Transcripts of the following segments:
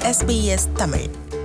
SBS Tamil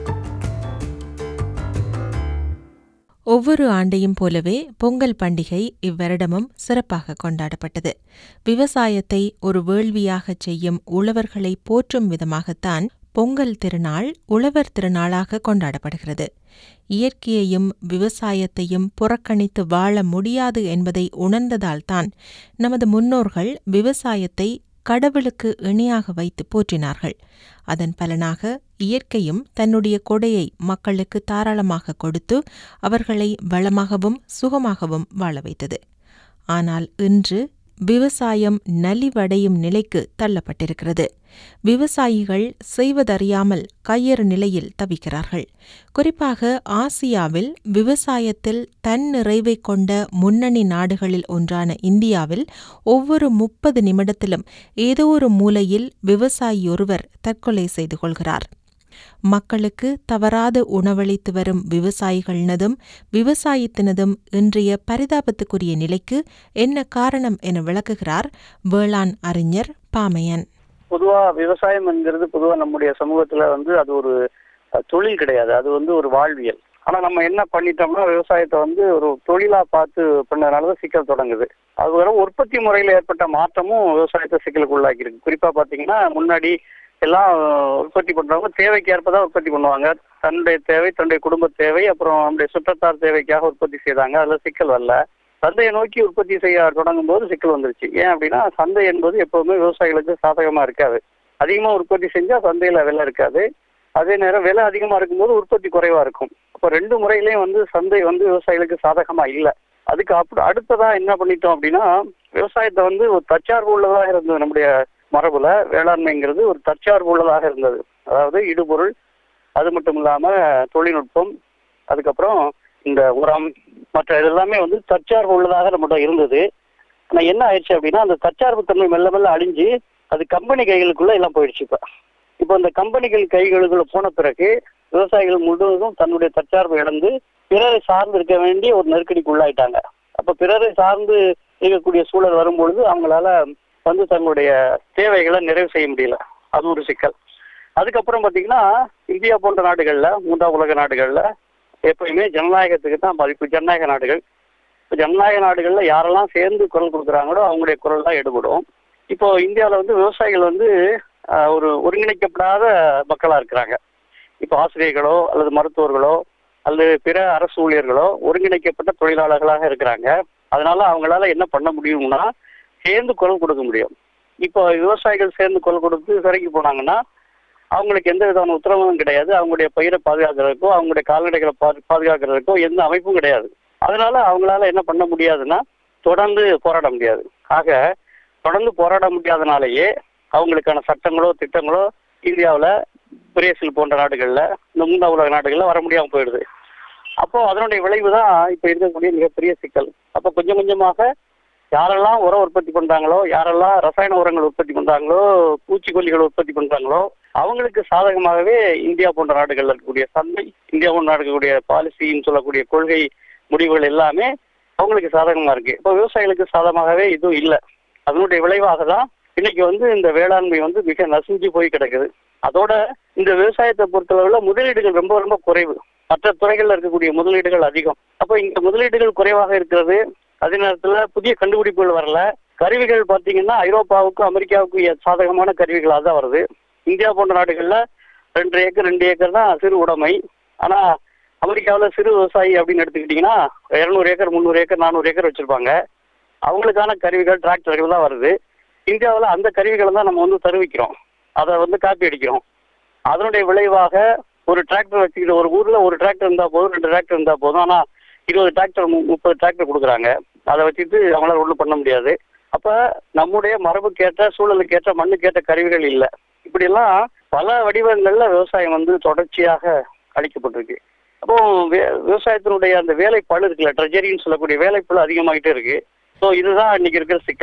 ஒவ்வொரு ஆண்டையும் போலவே பொங்கல் பண்டிகை இவ்வருடமும் சிறப்பாக கொண்டாடப்பட்டது விவசாயத்தை ஒரு வேள்வியாகச் செய்யும் உழவர்களை போற்றும் விதமாகத்தான் பொங்கல் திருநாள் உழவர் திருநாளாக கொண்டாடப்படுகிறது இயற்கையையும் விவசாயத்தையும் புறக்கணித்து வாழ முடியாது என்பதை உணர்ந்ததால்தான் நமது முன்னோர்கள் விவசாயத்தை கடவுளுக்கு இணையாக வைத்து போற்றினார்கள் அதன் பலனாக இயற்கையும் தன்னுடைய கொடையை மக்களுக்கு தாராளமாக கொடுத்து அவர்களை வளமாகவும் சுகமாகவும் வாழ வைத்தது ஆனால் இன்று விவசாயம் நலிவடையும் நிலைக்கு தள்ளப்பட்டிருக்கிறது விவசாயிகள் செய்வதறியாமல் கையறு நிலையில் தவிக்கிறார்கள் குறிப்பாக ஆசியாவில் விவசாயத்தில் தன் நிறைவை கொண்ட முன்னணி நாடுகளில் ஒன்றான இந்தியாவில் ஒவ்வொரு முப்பது நிமிடத்திலும் ஏதோ ஒரு மூலையில் விவசாயியொருவர் தற்கொலை செய்து கொள்கிறார் மக்களுக்கு தவறாது உணவளித்து வரும் விவசாயிகளினதும் விவசாயத்தினதும் இன்றைய பரிதாபத்துக்குரிய நிலைக்கு என்ன காரணம் என விளக்குகிறார் வேளாண் அறிஞர் பாமையன் பொதுவா விவசாயம் என்கிறது பொதுவா நம்முடைய சமூகத்துல வந்து அது ஒரு அஹ், தொழில் கிடையாது அது வந்து ஒரு வாழ்வியல் ஆனா நம்ம என்ன பண்ணிட்டோம்னா விவசாயத்தை வந்து ஒரு தொழிலா பார்த்து பண்ணதுனாலதான் சிக்கல் தொடங்குது அது வர உற்பத்தி முறையில ஏற்பட்ட மாற்றமும் விவசாயத்தை சிக்கலுக்கு உள்ளாக்கி இருக்கு குறிப்பா பாத்தீங்கன்னா முன்னாடி எல்லாம் உற்பத்தி பண்றவங்க தேவைக்கு ஏற்பதான் உற்பத்தி பண்ணுவாங்க தன்னுடைய தேவை தன்னுடைய குடும்ப தேவை அப்புறம் நம்முடைய சுற்றத்தார் தேவைக்காக உற்பத்தி செய்தாங்க அதுல சிக்கல் வரல சந்தையை நோக்கி உற்பத்தி செய்ய தொடங்கும் போது சிக்கல் வந்துருச்சு ஏன் அப்படின்னா சந்தை என்பது எப்பவுமே விவசாயிகளுக்கு சாதகமா இருக்காது அதிகமா உற்பத்தி செஞ்சா சந்தையில விலை இருக்காது அதே நேரம் விலை அதிகமா இருக்கும்போது உற்பத்தி குறைவா இருக்கும் அப்போ ரெண்டு முறையிலையும் வந்து சந்தை வந்து விவசாயிகளுக்கு சாதகமா இல்லை அதுக்கு அப்படி அடுத்ததா என்ன பண்ணிட்டோம் அப்படின்னா விவசாயத்தை வந்து ஒரு தற்சார்பு உள்ளதாக இருந்தது நம்முடைய மரபுல வேளாண்மைங்கிறது ஒரு தற்சார்பு உள்ளதாக இருந்தது அதாவது இடுபொருள் அது மட்டும் இல்லாம தொழில்நுட்பம் அதுக்கப்புறம் இந்த உரம் மற்ற இதெல்லாமே வந்து தற்சார்பு உள்ளதாக நம்மகிட்ட இருந்தது ஆனா என்ன ஆயிடுச்சு அப்படின்னா அந்த தற்சார்பு தன்மை மெல்ல மெல்ல அழிஞ்சு அது கம்பெனி கைகளுக்குள்ள எல்லாம் போயிடுச்சு இப்ப இப்போ இந்த கம்பெனிகள் கைகளுக்குள்ள போன பிறகு விவசாயிகள் முழுவதும் தன்னுடைய தற்சார்பு இழந்து பிறரை சார்ந்து இருக்க வேண்டிய ஒரு நெருக்கடிக்கு உள்ளாயிட்டாங்க அப்ப பிறரை சார்ந்து இருக்கக்கூடிய சூழல் வரும்பொழுது அவங்களால வந்து தங்களுடைய தேவைகளை நிறைவு செய்ய முடியல அது ஒரு சிக்கல் அதுக்கப்புறம் பாத்தீங்கன்னா இந்தியா போன்ற நாடுகள்ல மூன்றாம் உலக நாடுகள்ல எப்பயுமே ஜனநாயகத்துக்கு தான் மதிப்பு ஜனநாயக நாடுகள் இப்போ ஜனநாயக நாடுகள்ல யாரெல்லாம் சேர்ந்து குரல் கொடுக்குறாங்களோ அவங்களுடைய குரல் தான் எடுபடும் இப்போ இந்தியாவில் வந்து விவசாயிகள் வந்து ஆஹ், ஒரு ஒருங்கிணைக்கப்படாத மக்களா இருக்கிறாங்க இப்போ ஆசிரியர்களோ அல்லது மருத்துவர்களோ அல்லது பிற அரசு ஊழியர்களோ ஒருங்கிணைக்கப்பட்ட தொழிலாளர்களாக இருக்கிறாங்க அதனால அவங்களால என்ன பண்ண முடியும்னா சேர்ந்து குரல் கொடுக்க முடியும் இப்போ விவசாயிகள் சேர்ந்து குரல் கொடுத்து சிறைக்கு போனாங்கன்னா அவங்களுக்கு எந்த விதமான உத்தரவும் கிடையாது அவங்களுடைய பயிரை பாதுகாக்கிறதுக்கோ அவங்களுடைய கால்நடைகளை பா- பாதுகாக்கிறதுக்கோ எந்த அமைப்பும் கிடையாது அதனால அவங்களால என்ன பண்ண முடியாதுன்னா தொடர்ந்து போராட முடியாது ஆக தொடர்ந்து போராட முடியாதனாலேயே அவங்களுக்கான சட்டங்களோ திட்டங்களோ இந்தியாவில் பிரேசில் போன்ற நாடுகளில் இந்த மூன்றாம் உலக நாடுகளில் வர முடியாமல் போயிடுது அப்போ அதனுடைய விளைவு தான் இப்போ இருக்கக்கூடிய மிகப்பெரிய சிக்கல் அப்போ கொஞ்சம் கொஞ்சமாக யாரெல்லாம் உரம் உற்பத்தி பண்றாங்களோ யாரெல்லாம் ரசாயன உரங்கள் உற்பத்தி பண்றாங்களோ பூச்சிக்கொல்லிகள் உற்பத்தி பண்றாங்களோ அவங்களுக்கு சாதகமாகவே இந்தியா போன்ற நாடுகள்ல இருக்கக்கூடிய சந்தை இந்தியா போன்ற நாடுகள் இருக்கக்கூடிய பாலிசின்னு சொல்லக்கூடிய கொள்கை முடிவுகள் எல்லாமே அவங்களுக்கு சாதகமா இருக்கு இப்போ விவசாயிகளுக்கு சாதகமாகவே இதுவும் இல்லை அதனுடைய விளைவாக தான் இன்னைக்கு வந்து இந்த வேளாண்மை வந்து மிக நசுங்கி போய் கிடக்குது அதோட இந்த விவசாயத்தை பொறுத்தளவுல முதலீடுகள் ரொம்ப ரொம்ப குறைவு மற்ற துறைகள்ல இருக்கக்கூடிய முதலீடுகள் அதிகம் அப்போ இங்க முதலீடுகள் குறைவாக இருக்கிறது அதே நேரத்துல புதிய கண்டுபிடிப்புகள் வரல கருவிகள் பார்த்தீங்கன்னா ஐரோப்பாவுக்கும் அமெரிக்காவுக்கும் ஏ- சாதகமான கருவிகளாக தான் வருது இந்தியா போன்ற நாடுகள்ல ரெண்டு ஏக்கர் ரெண்டு ஏக்கர் தான் சிறு உடைமை ஆனா அமெரிக்காவில் சிறு விவசாயி அப்படின்னு எடுத்துக்கிட்டிங்கன்னா இரநூறு ஏக்கர் முந்நூறு ஏக்கர் நானூறு ஏக்கர் வச்சிருப்பாங்க அவங்களுக்கான கருவிகள் டிராக்டர்கள் தான் வருது இந்தியாவில் அந்த கருவிகளை தான் நம்ம வந்து தருவிக்கிறோம் அதை வந்து காப்பி அடிக்கிறோம் அதனுடைய விளைவாக ஒரு டிராக்டர் வச்சுக்கிட்டு ஒரு ஊர்ல ஒரு டிராக்டர் இருந்தா போதும் ரெண்டு டிராக்டர் இருந்தா போதும் ஆனா இருபது டிராக்டர் மு- முப்பது டிராக்டர் கொடுக்குறாங்க அதை வச்சுட்டு அவங்களால ஒன்றும் பண்ண முடியாது அப்ப நம்முடைய மரபுக்கேற்ற சூழலுக்கேற்ற மண்ணுக்கேற்ற கருவிகள் இல்லை இப்படியெல்லாம் பல வடிவங்கள்ல விவசாயம் வந்து தொடர்ச்சியாக அளிக்கப்பட்டிருக்கு அப்போ வே- விவசாயத்தினுடைய அந்த வேலைப்பளு இருக்குல்ல ட்ரெஜரின்னு சொல்லக்கூடிய வேலைப்பளு அதிகமாகிட்டே இருக்கு ஸோ இதுதான் இன்னைக்கு இருக்கிற சிக்கல்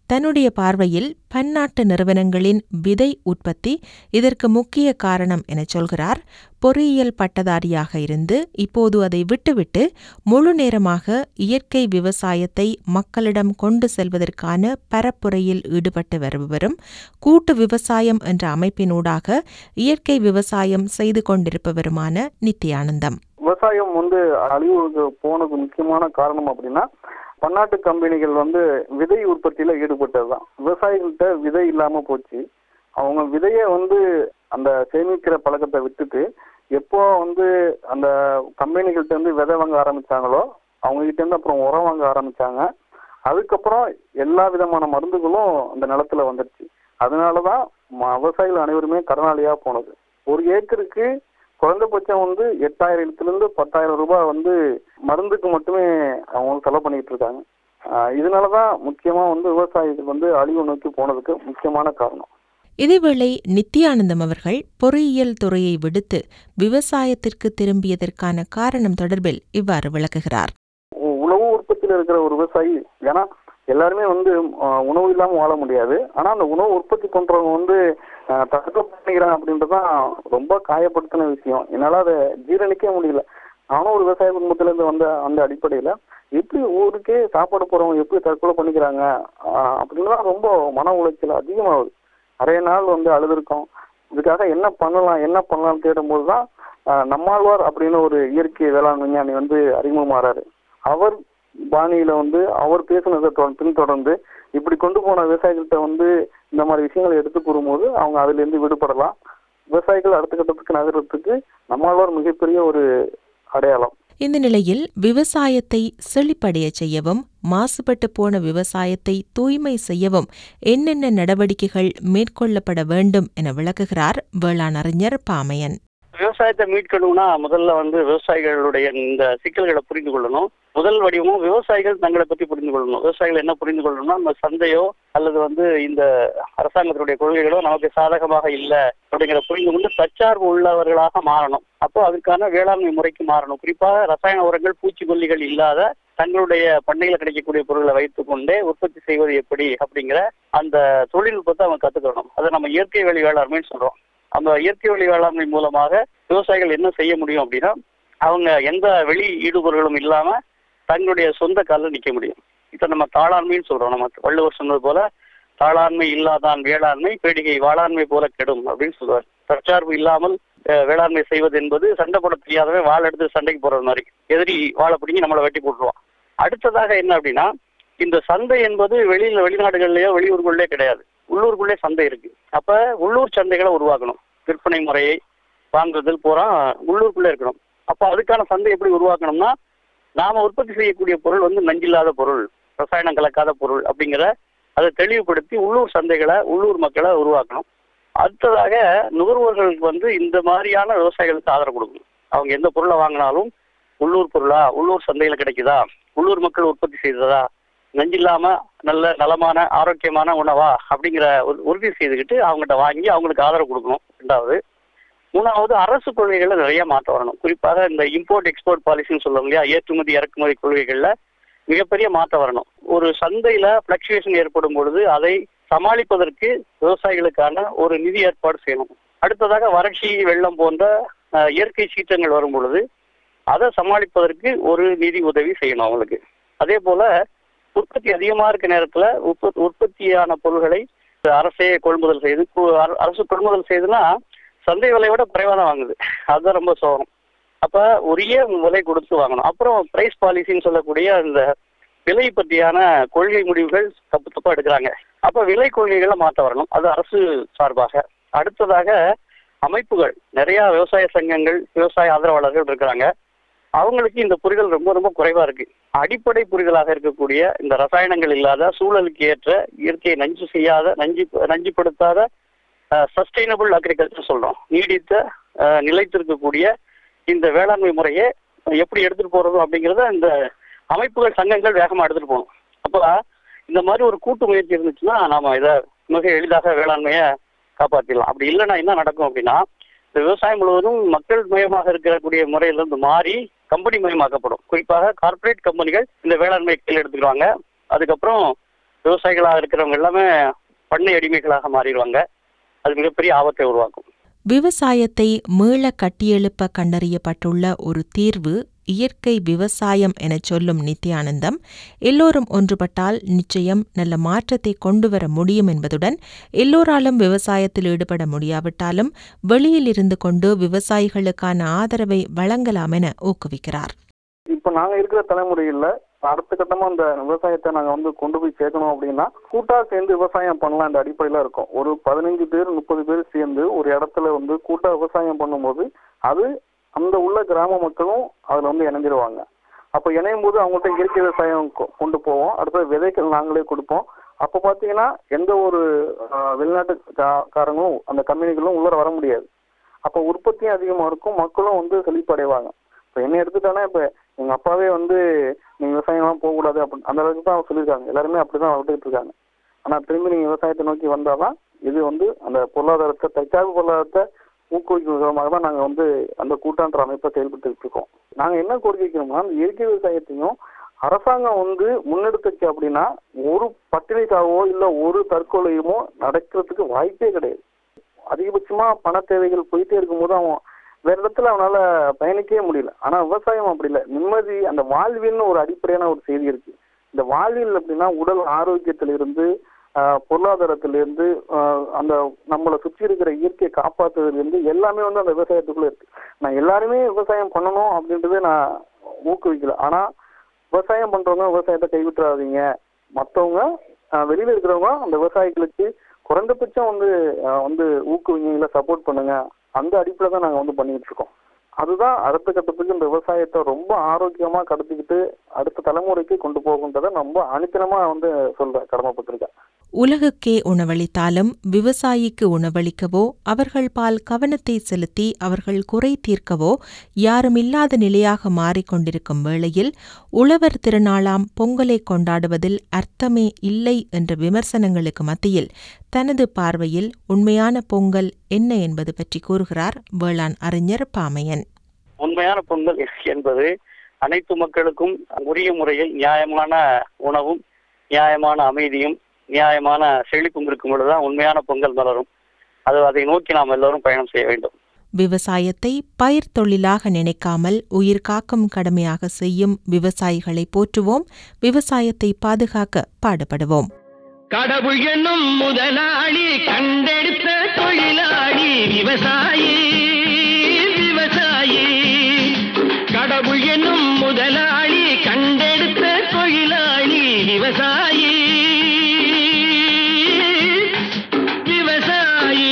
தன்னுடைய பார்வையில் பன்னாட்டு நிறுவனங்களின் விதை உற்பத்தி இதற்கு முக்கிய காரணம் என சொல்கிறார் பொறியியல் பட்டதாரியாக இருந்து இப்போது அதை விட்டுவிட்டு முழு நேரமாக இயற்கை விவசாயத்தை மக்களிடம் கொண்டு செல்வதற்கான பரப்புரையில் ஈடுபட்டு வருபவரும் கூட்டு விவசாயம் என்ற அமைப்பினூடாக இயற்கை விவசாயம் செய்து கொண்டிருப்பவருமான நித்யானந்தம் விவசாயம் வந்து அழிவுக்கு போனதுக்கு முக்கியமான காரணம் அப்படின்னா பன்னாட்டு கம்பெனிகள் வந்து விதை உற்பத்தியில ஈடுபட்டதுதான் விவசாயிகள்கிட்ட விதை இல்லாம போச்சு அவங்க விதையை வந்து அந்த சேமிக்கிற பழக்கத்தை விட்டுட்டு எப்போ வந்து அந்த கம்பெனிகள்ட்ட இருந்து விதை வாங்க ஆரம்பிச்சாங்களோ அவங்க கிட்ட இருந்து அப்புறம் உரம் வாங்க ஆரம்பிச்சாங்க அதுக்கப்புறம் எல்லா விதமான மருந்துகளும் அந்த நிலத்துல வந்துருச்சு அதனாலதான் ம- விவசாயிகள் அனைவருமே கடனாளியா போனது ஒரு ஏக்கருக்கு குறைந்தபட்சம் வந்து எட்டாயிரத்துல இருந்து பத்தாயிரம் ரூபாய் வந்து மருந்துக்கு மட்டுமே அவங்க செலவு பண்ணிட்டு இருக்காங்க ஆஹ் இதனாலதான் முக்கியமா வந்து விவசாயிகள் வந்து அழிவு நோக்கி போனதுக்கு முக்கியமான காரணம் இதேவேளை நித்யானந்தம் அவர்கள் பொறியியல் துறையை விடுத்து விவசாயத்திற்கு திரும்பியதற்கான காரணம் தொடர்பில் இவ்வாறு விளக்குகிறார் உ- உணவு உற்பத்தியில இருக்கிற ஒரு விவசாயி ஏன்னா எல்லாருமே வந்து ஆஹ், உணவு இல்லாம வாழ முடியாது ஆனா அந்த உணவு உற்பத்தி பண்றவங்க வந்து ஆஹ், தற்கொலை பண்ணிக்கிறாங்க அப்படின்றதுதான் ரொம்ப காயப்படுத்தின விஷயம் என்னால அதை ஜீரணிக்க முடியல நானும் ஒரு விவசாய குடும்பத்துல இருந்து வந்த அந்த அடிப்படையில எப்படி ஊருக்கே சாப்பாடு போறவங்க எப்படி தற்கொலை பண்ணிக்கிறாங்க ஆஹ், அப்படின்னா ரொம்ப மன உளைச்சல் அதிகமாகுது நிறைய நாள் வந்து அழுதுருக்கோம் இதுக்காக என்ன பண்ணலாம் என்ன பண்ணலாம்னு தேடும்போது தான் ஆஹ், நம்மாழ்வார் அப்படின்னு ஒரு இயற்கை வேளாண் விஞ்ஞானி வந்து அறிமுகமாறாரு அவர் பாணியில வந்து அவர் பேசுனதை தொ- பின்தொடர்ந்து இப்படி கொண்டு போன விவசாயிகள்கிட்ட வந்து இந்த மாதிரி விஷயங்களை எடுத்து கூறும்போது அவங்க அதுல இருந்து விடுபடலாம் விவசாயிகள் அடுத்த கட்டத்துக்கு நகர்றதுக்கு நம்மாழ்வார் மிகப்பெரிய ஒரு அடையாளம் இந்த நிலையில் விவசாயத்தை செழிப்படைய செய்யவும் மாசுபட்டு போன விவசாயத்தை தூய்மை செய்யவும் என்னென்ன நடவடிக்கைகள் மேற்கொள்ளப்பட வேண்டும் என விளக்குகிறார் வேளாண் அறிஞர் பாமையன் விவசாயத்தை மீட்கணும்னா முதல்ல வந்து விவசாயிகளுடைய இந்த சிக்கல்களை புரிந்து கொள்ளணும் முதல் வடிவமும் விவசாயிகள் தங்களை பத்தி புரிந்து கொள்ளணும் விவசாயிகள் என்ன புரிந்து கொள்ளணும்னா நம்ம சந்தையோ அல்லது வந்து இந்த அரசாங்கத்தினுடைய கொள்கைகளோ நமக்கு சாதகமாக இல்லை அப்படிங்கிற புரிந்து கொண்டு தற்சார்பு உள்ளவர்களாக மாறணும் அப்போ அதுக்கான வேளாண்மை முறைக்கு மாறணும் குறிப்பாக ரசாயன உரங்கள் பூச்சிக்கொல்லிகள் இல்லாத தங்களுடைய பண்ணையில் கிடைக்கக்கூடிய பொருட்களை வைத்துக்கொண்டே உற்பத்தி செய்வது எப்படி அப்படிங்கிற அந்த தொழில்நுட்பத்தை அவங்க கத்துக்கணும் அதை நம்ம இயற்கை வழி வேளாண்மைன்னு சொல்றோம் அந்த இயற்கை வழி வேளாண்மை மூலமாக விவசாயிகள் என்ன செய்ய முடியும் அப்படின்னா அவங்க எந்த வெளி ஈடுபொருளும் இல்லாம தங்களுடைய சொந்த காலில் நிக்க முடியும் இப்ப நம்ம தாளாண்மைன்னு சொல்றோம் நம்ம வள்ளுவர் சொன்னது போல தாளாண்மை இல்லாதான் வேளாண்மை பேடிகை வாளாண்மை போல கெடும் அப்படின்னு சொல்லுவார் தற்சார்பு இல்லாமல் அஹ், வேளாண்மை செய்வது என்பது சண்டை போட தெரியாதவன் வாள் எடுத்து சண்டைக்கு போறது மாதிரி எதிரி வாழை பிடிங்கி நம்மளை வெட்டி போட்டுருவான் அடுத்ததாக என்ன அப்படின்னா இந்த சந்தை என்பது வெளியில வெளிநாடுகள்லயோ வெளியூர்கள்லயோ கிடையாது உள்ளூருக்குள்ளே சந்தை இருக்கு அப்ப உள்ளூர் சந்தைகளை உருவாக்கணும் விற்பனை முறையை வாங்குறதில் பூரா உள்ளூருக்குள்ளே இருக்கணும் அப்ப அதுக்கான சந்தை எப்படி உருவாக்கணும்னா நாம உற்பத்தி செய்யக்கூடிய பொருள் வந்து நஞ்சில்லாத பொருள் ரசாயனம் கலக்காத பொருள் அப்படிங்கிற அதை தெளிவுபடுத்தி உள்ளூர் சந்தைகளை உள்ளூர் மக்களை உருவாக்கணும் அடுத்ததாக நுகர்வோர்களுக்கு வந்து இந்த மாதிரியான விவசாயிகளுக்கு ஆதரவு கொடுக்கணும் அவங்க எந்த பொருளை வாங்கினாலும் உள்ளூர் பொருளா உள்ளூர் சந்தையில கிடைக்குதா உள்ளூர் மக்கள் உற்பத்தி செய்ததா நஞ்சில்லாம நல்ல நலமான ஆரோக்கியமான உணவா அப்படிங்கிற ஒரு உறுதி செய்துக்கிட்டு அவங்ககிட்ட வாங்கி அவங்களுக்கு ஆதரவு கொடுக்கணும் ரெண்டாவது மூணாவது அரசு கொள்கைகள்ல நிறைய மாற்றம் வரணும் குறிப்பாக இந்த இம்போர்ட் எக்ஸ்போர்ட் பாலிசின்னு சொல்லுவோம் இல்லையா ஏற்றுமதி இறக்குமதி கொள்கைகள்ல மிகப்பெரிய மாற்றம் வரணும் ஒரு சந்தையில பிளக்சுவேஷன் ஏற்படும் பொழுது அதை சமாளிப்பதற்கு விவசாயிகளுக்கான ஒரு நிதி ஏற்பாடு செய்யணும் அடுத்ததாக வறட்சி வெள்ளம் போன்ற அஹ், இயற்கை சீற்றங்கள் வரும் பொழுது அதை சமாளிப்பதற்கு ஒரு நிதி உதவி செய்யணும் அவங்களுக்கு அதே போல உற்பத்தி அதிகமா இருக்க நேரத்துல உற்ப உற்பத்தியான பொருள்களை அரசே கொள்முதல் செய்து கு- அர- அரசு கொள்முதல் செய்துன்னா சந்தை விலையை விட குறைவா தான் வாங்குது அதுதான் ரொம்ப சோகம் அப்ப உரிய விலை கொடுத்து வாங்கணும் அப்புறம் பிரைஸ் பாலிசின்னு சொல்லக்கூடிய அந்த விலை பற்றியான கொள்கை முடிவுகள் தப்பு தப்பா எடுக்கிறாங்க அப்ப விலை கொள்கைகளை மாற்ற வரணும் அது அரசு சார்பாக அடுத்ததாக அமைப்புகள் நிறைய விவசாய சங்கங்கள் விவசாய ஆதரவாளர்கள் இருக்கிறாங்க அவங்களுக்கு இந்த புரிதல் ரொம்ப ரொம்ப குறைவா இருக்கு அடிப்படை புரிதலாக இருக்கக்கூடிய இந்த ரசாயனங்கள் இல்லாத சூழலுக்கு ஏற்ற இயற்கையை நஞ்சு செய்யாத நஞ்சு நஞ்சுப்படுத்தாத சஸ்டைனபிள் அக்ரிகல்ச்சர் சொல்றோம் நீடித்த அஹ், நிலைத்திருக்கக்கூடிய இந்த வேளாண்மை முறையை எப்படி எடுத்துட்டு போறது அப்படிங்கறத இந்த அமைப்புகள் சங்கங்கள் வேகமா எடுத்துட்டு போகணும் அப்ப இந்த மாதிரி ஒரு கூட்டு முயற்சி இருந்துச்சுன்னா நாம இதை மிக எளிதாக வேளாண்மையை காப்பாற்றிடலாம் அப்படி இல்லைன்னா என்ன நடக்கும் அப்படின்னா இந்த விவசாயம் முழுவதும் மக்கள் மயமாக இருக்கக்கூடிய முறையிலிருந்து மாறி கம்பெனி மயமாக்கப்படும் குறிப்பாக கார்ப்பரேட் கம்பெனிகள் இந்த வேளாண்மை கையில் எடுத்துக்கிறாங்க அதுக்கப்புறம் விவசாயிகளாக இருக்கிறவங்க எல்லாமே பண்ணை அடிமைகளாக மாறிடுவாங்க அது மிகப்பெரிய ஆபத்தை உருவாக்கும் விவசாயத்தை மீள கட்டியெழுப்ப கண்டறியப்பட்டுள்ள ஒரு தீர்வு இயற்கை விவசாயம் எனச் சொல்லும் நித்யானந்தம் எல்லோரும் ஒன்றுபட்டால் நிச்சயம் நல்ல மாற்றத்தை கொண்டுவர முடியும் என்பதுடன் எல்லோராலும் விவசாயத்தில் ஈடுபட முடியாவிட்டாலும் வெளியில் இருந்து கொண்டு விவசாயிகளுக்கான ஆதரவை வழங்கலாம் என ஊக்குவிக்கிறார் இப்ப நாங்க இருக்கிற தலைமுறையில அடுத்த கட்டமா இந்த விவசாயத்தை நாங்க வந்து கொண்டு போய் சேர்க்கணும் அப்படின்னா கூட்டா சேர்ந்து விவசாயம் பண்ணலாம் இந்த அடிப்படையில இருக்கும் ஒரு பதினஞ்சு பேர் முப்பது பேர் சேர்ந்து ஒரு இடத்துல வந்து கூட்டா விவசாயம் பண்ணும்போது அது அந்த உள்ள கிராம மக்களும் அதுல வந்து இணைஞ்சிருவாங்க அப்ப இணையும் போது அவங்கள்ட்ட இயற்கை விவசாயம் கொ- கொண்டு போவோம் அடுத்தது விதைகள் நாங்களே கொடுப்போம் அப்ப பாத்தீங்கன்னா எந்த ஒரு ஆஹ், வெளிநாட்டு கா- காரங்களும் அந்த கம்பெனிகளும் உள்ள வர முடியாது அப்ப உற்பத்தியும் அதிகமா இருக்கும் மக்களும் வந்து செழிப்படைவாங்க இப்ப என்ன எடுத்துட்டானா இப்ப எங்க அப்பாவே வந்து நீங்க விவசாயம்லாம் போகக்கூடாது அப்படின்னு அந்த அளவுக்கு தான் சொல்லியிருக்காங்க எல்லாருமே அப்படிதான் வளர்த்துக்கிட்டு இருக்காங்க ஆனா திரும்பி நீங்க விவசாயத்தை நோக்கி வந்தாதான் இது வந்து அந்த பொருளாதாரத்தை தற்சார்பு பொருளாதாரத்தை ஊக்குவிக்கும் விதமாக தான் நாங்க வந்து அந்த கூட்டான்ற அமைப்பை செயல்பட்டுக்கிட்டு இருக்கோம் நாங்க என்ன கோரிக்கை வைக்கிறோம்னா அந்த இயற்கை விவசாயத்தையும் அரசாங்கம் வந்து முன்னெடுத்துச்சு அப்படின்னா ஒரு பட்டினிக்காகவோ இல்ல ஒரு தற்கொலையுமோ நடக்கிறதுக்கு வாய்ப்பே கிடையாது அதிகபட்சமா பண தேவைகள் போயிட்டே இருக்கும்போது அவன் வேற இடத்துல அவனால பயணிக்கவே முடியல ஆனா விவசாயம் அப்படி இல்லை நிம்மதி அந்த வாழ்வியல்னு ஒரு அடிப்படையான ஒரு செய்தி இருக்கு இந்த வாழ்வியல் அப்படின்னா உடல் ஆரோக்கியத்திலிருந்து ஆஹ், பொருளாதாரத்திலிருந்து ஆஹ், அந்த நம்மளை சுற்றி இருக்கிற இயற்கையை காப்பாத்துறதுலேருந்து எல்லாமே வந்து அந்த விவசாயத்துக்குள்ள இருக்கு நான் எல்லாருமே விவசாயம் பண்ணணும் அப்படின்றத நான் ஊக்குவிக்கல ஆனா விவசாயம் பண்றவங்க விவசாயத்தை கைவிட்டுறாதீங்க மற்றவங்க வெளியில இருக்கிறவங்க அந்த விவசாயிகளுக்கு குறைந்தபட்சம் வந்து ஆஹ், வந்து ஊக்குவிங்க இல்ல சப்போர்ட் பண்ணுங்க அந்த அடிப்படையில் தான் நாங்க வந்து பண்ணிட்டு இருக்கோம் அதுதான் அடுத்த கட்டத்துக்கு இந்த விவசாயத்தை ரொம்ப ஆரோக்கியமா கடத்திக்கிட்டு அடுத்த தலைமுறைக்கு கொண்டு போகுன்றதை ரொம்ப அனுப்பினமா வந்து சொல்ற கடமைப்பட்டிருக்கேன் உலகுக்கே உணவளித்தாலும் விவசாயிக்கு உணவளிக்கவோ அவர்கள் பால் கவனத்தை செலுத்தி அவர்கள் குறை தீர்க்கவோ யாரும் இல்லாத நிலையாக மாறிக்கொண்டிருக்கும் வேளையில் உழவர் திருநாளாம் பொங்கலை கொண்டாடுவதில் அர்த்தமே இல்லை என்ற விமர்சனங்களுக்கு மத்தியில் தனது பார்வையில் உண்மையான பொங்கல் என்ன என்பது பற்றி கூறுகிறார் வேளாண் அறிஞர் பாமையன் உண்மையான பொங்கல் என்பது அனைத்து மக்களுக்கும் உரிய முறையில் நியாயமான உணவும் நியாயமான அமைதியும் நியாயமான செழிப்பும் இருக்கும் பொழுதுதான் உண்மையான பொங்கல் மலரும் அது அதை நோக்கி நாம் எல்லோரும் பயணம் செய்ய வேண்டும் விவசாயத்தை பயிர் தொழிலாக நினைக்காமல் உயிர் காக்கும் கடமையாக செய்யும் விவசாயிகளை போற்றுவோம் விவசாயத்தை பாதுகாக்க பாடுபடுவோம் கடவுள் என்னும் முதலாளி கண்டெடுத்த தொழிலாளி விவசாயி விவசாயி கடவுள் என்னும் முதலாளி கண்டெடுத்த தொழிலாளி விவசாயி விவசாயி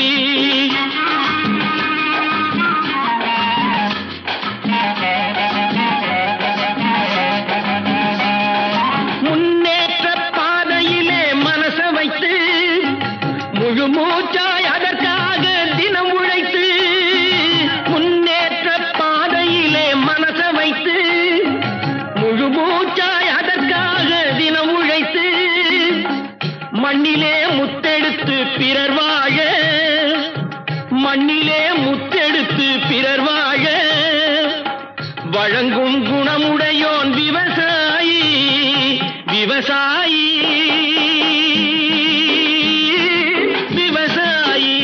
முன்னேற்ற பாதையிலே மனச வைத்து முழு மூச்சாய் அதற்காக தினம் உழைத்து முன்னேற்ற பாதையிலே மனச வைத்து முழு மூச்சாய் அதற்காக தினம் உழைத்து மண்ணிலே முத்தெடுத்து பிறர் வாழ மண்ணிலே முத்தெடுத்து பிறர் வாழ வழங்கும் குணமுடையோன் விவசாயி விவசாயி விவசாயி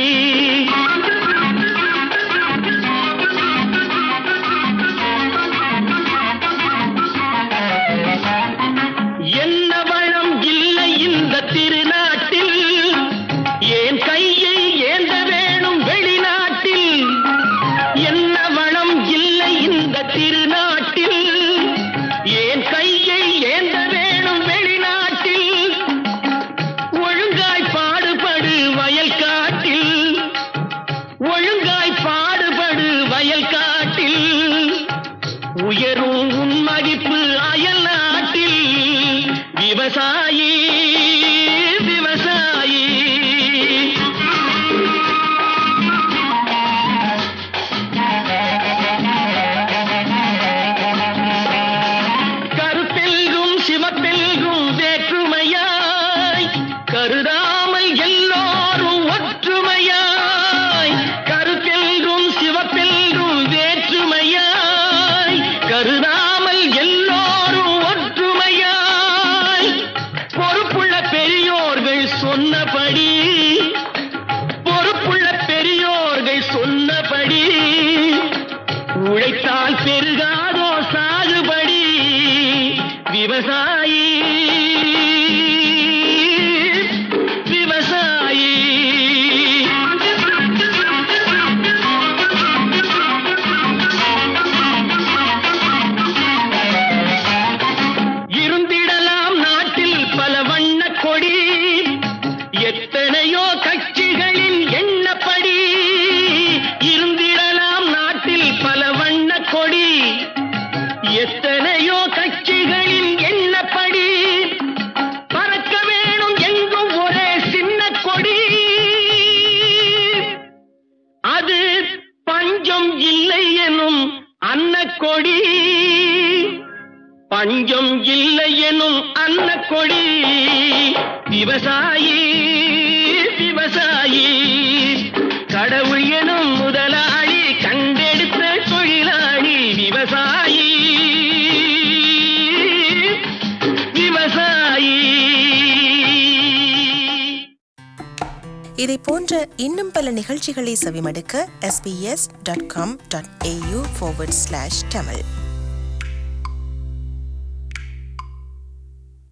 என்ன வளம் இல்லை இந்த திருநாட்டில் ஏன் கையை ஏந்த வேணும் வெளிநாட்டில் என்ன வளம் இல்லை இந்த திருநாட்டில் ஏன் கையை ஏந்த வேணும் வெளிநாட்டில் ஒழுங்காய் பாடுபடு வயல் காட்டில் ஒழுங்காய் பாடுபடு வயல் காட்டில் உயரும் உன் மதிப்பு அயல் நாட்டில் விவசாயி விவசாயி கருத்தெல்கும் சிவத்தெல்கும் வேற்றுமையாய் கருதாமல் எல்லோரும் ஒற்றுமையாய் கருத்தெல்கும் சிவத்தெல்கும் வேற்றுமையாய் கருத எத்தனையோ கட்சிகளின் எண்ணப்படி பறக்க வேணும் எங்கும் ஒரே சின்ன கொடி அது பஞ்சம் இல்லை எனும் அன்னக்கொடி பஞ்சம் இல்லை எனும் அன்னக்கொடி விவசாயி விவசாயி கடவுள் எனும் முதலாளி கண்டெடுத்த தொழிலாளி விவசாயி விவசாயி இதை போன்ற இன்னும் பல நிகழ்ச்சிகளை செவிமடுக்க sbs.com.au forward slash tamil